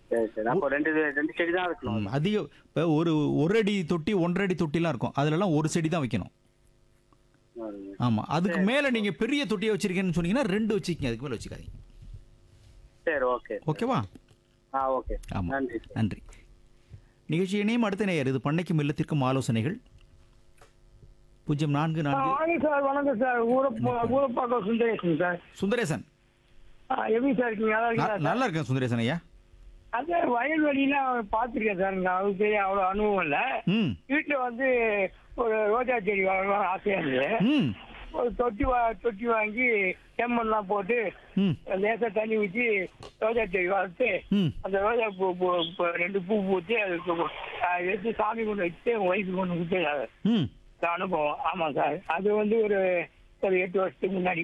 சரி சரி அப்போ ரெண்டு ரெண்டு செடி தான் வைக்கணும் ம், அதிக இப்போ ஒரு ஒரு அடி தொட்டி ஒன்றரை அடி தொட்டிலாம் இருக்கும் அதுலலாம் ஒரு செடி தான் வைக்கணும் சரிங்க. ஆமாம் அதுக்கு மேலே நீங்கள் பெரிய தொட்டியை வச்சிருக்கீங்கன்னு சொன்னீங்கன்னா ரெண்டு வச்சுக்கங்க அதுக்கு மேலே வச்சுக்காதீங்க சரி ஓகே ஓகேவா ஆ ஓகே ஆமாம் நன்றி சார் நன்றி நிகழ்ச்சி இணையம் அடுத்த நேயர் இது பண்ணைக்கும் இல்லத்திற்கும் ஆலோசனைகள் பூஜ்ஜியம் நான்கு நான்கு வணக்கம் சார் வணக்கம் சார் ஊரப்ப ஊரப்பாக்கம் சுந்தரேசன் சார் சுந்தரேசன் ஆ, எப்படி சார் இருக்கீங்க நல்லா ந- இருக்கீங்களா நல்லா இருக்கேன் சுந்தரேசன் ஐயா அது வயல்வெளிலாம் பார்த்துருக்கேன் சார் நான் அதுக்கு பெரிய அவ்வளோ அனுபவம் இல்லை ம் வீட்டில் வந்து ஒரு ரோஜா செடி வளர்க்கணும் ஆசையாக இருந்தது ம் ஒரு தொட்டி வா தொட்டி வாங்கி செம்மண்லாம் போட்டு ம் லேசாக தண்ணி ஊற்றி ரோஜா செடி வளர்த்து ம் அந்த ரோஜா பூ பூ பூ- ரெண்டு பூ பூத்து அதுக்கு ஆ, எடுத்து சாமி கொண்டு வச்சு எங்கள் ஒய்ஃபு கொண்டு கொடுத்து ம் அனுபவம் ஆமாம் சார் அது வந்து ஒரு ஒரு எட்டு வருஷத்துக்கு முன்னாடி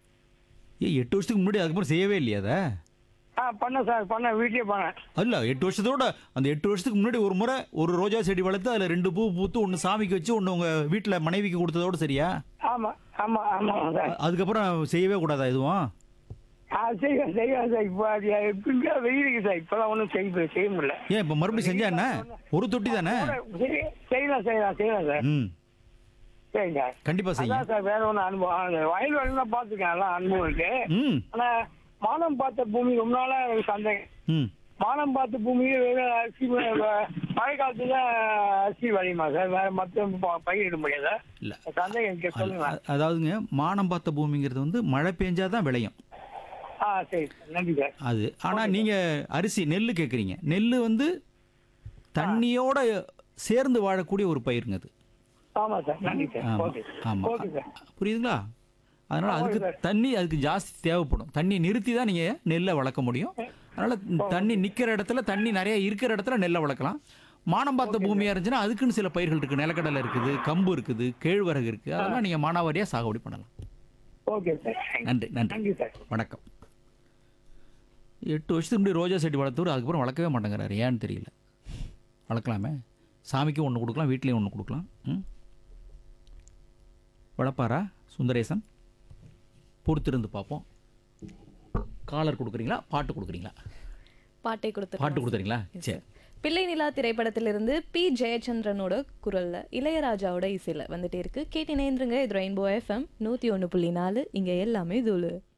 ஏ எட்டு வருஷத்துக்கு முன்னாடி அதுக்கப்புறம் செய்யவே இல்லையா அதை ஆ பண்ணேன் சார் பண்ணேன் வீட்லயே பண்ணேன் அல்ல எட்டு வருஷத்தோட அந்த எட்டு வருஷத்துக்கு முன்னாடி ஒரு முறை ஒரு ரோஜா செடி வளர்த்து அதில் ரெண்டு பூ பூத்து ஒன்று சாமிக்கு வச்சு ஒன்று உங்கள் வீட்டில் மனைவிக்கு கொடுத்ததோட சரியா ஆமா ஆமா ஆமாம் சார் அ- அதுக்கப்புறம் செய்யவே கூடாதா எதுவும் ஆ செய்வேன் செய்வேன் சார் இப்போ அது எப்படிங்க வெயிலுக்கு சார் இப்போதான் ஒன்றும் செய்ய செய்ய முடியல ஏன் இப்போ மறுபடியும் செஞ்சா என்ன ஒரு தொட்டி தானே சரி, செய்யலாம் செய்யலாம் செய்யலாம் சார் ம் சரிங்க கண்டிப்பாக செய்யுங்க அதான் சார் வேற ஒன்றும் அனுபவம் அந்த வயல் வேலைலாம் பார்த்துருக்கேன் எல்லாம் அனுபவம் இருக்கு ம் ஆனா மானம் பார்த்த பூமி ரொம்ப நாளா எனக்கு சந்தேகம் ம் மானம் பார்த்த பூமியில வெறும் அரிசி வ- மழை காலத்துல அரிசி விளையுமா சார் வேற மற்ற பயிரிட முடியாதா இல்லை சந்தேகம் இருக்கு சொல்லுங்க அதாவதுங்க மானம் பார்த்த பூமிங்கிறது வந்து மழை பெஞ்சாதான் விளையும் ஆ சரி சார் நன்றி சார் அது ஆனால் நீங்கள் அரிசி நெல் கேட்குறீங்க நெல் வந்து தண்ணியோட சேர்ந்து வாழக்கூடிய ஒரு பயிருங்க அது ஆமா சார் நன்றி சார் ஆமாம் ஓகே ஆமாம் ஓகே சார் புரியுதுங்களா அதனால் ஆமாம் அதுக்கு சார். தண்ணி அதுக்கு ஜாஸ்தி தேவைப்படும் தண்ணி நிறுத்தி தான் நீங்கள் நெல்லை வளர்க்க முடியும் அதனால் தண்ணி நிற்கிற இடத்துல தண்ணி நிறைய இருக்கிற இடத்துல நெல்லை வளர்க்கலாம் மானம் பார்த்த பூமியாக இருந்துச்சுன்னா அதுக்குன்னு சில பயிர்கள் இருக்குது நிலக்கடலை இருக்குது கம்பு இருக்குது கேழ்வரகு இருக்குது அதெல்லாம் நீங்கள் மானாவாரியாக சாகுபடி பண்ணலாம் ஓகே சார் நன்றி நன்றி நன்றி சார் வணக்கம் எட்டு வருஷத்துக்கு முன்னாடி ரோஜா செடி வளர்த்தவர் அதுக்கப்புறம் வளர்க்கவே மாட்டேங்கிறாரு ஏன்னு தெரியல வளர்க்கலாமே சாமிக்கும் ஒன்று கொடுக்கலாம் வீட்லேயும் ஒன்று கொடுக்கலாம் ம் வளர்ப்பாரா சுந்தரேசன் பொறுத்திருந்து பார்ப்போம் காலர் கொடுக்குறீங்களா பாட்டு கொடுக்குறீங்களா பாட்டை கொடுத்து பாட்டு கொடுத்துறீங்களா சரி பிள்ளை நிலா திரைப்படத்திலிருந்து பி ஜெயச்சந்திரனோட குரல்ல இளையராஜாவோட இசையில வந்துட்டே இருக்கு கேட்டு நேர்ந்துருங்க இது ரெயின்போ எஃப்எம் நூத்தி ஒன்று புள்ளி நாலு இங்க எல்லாமே தூளு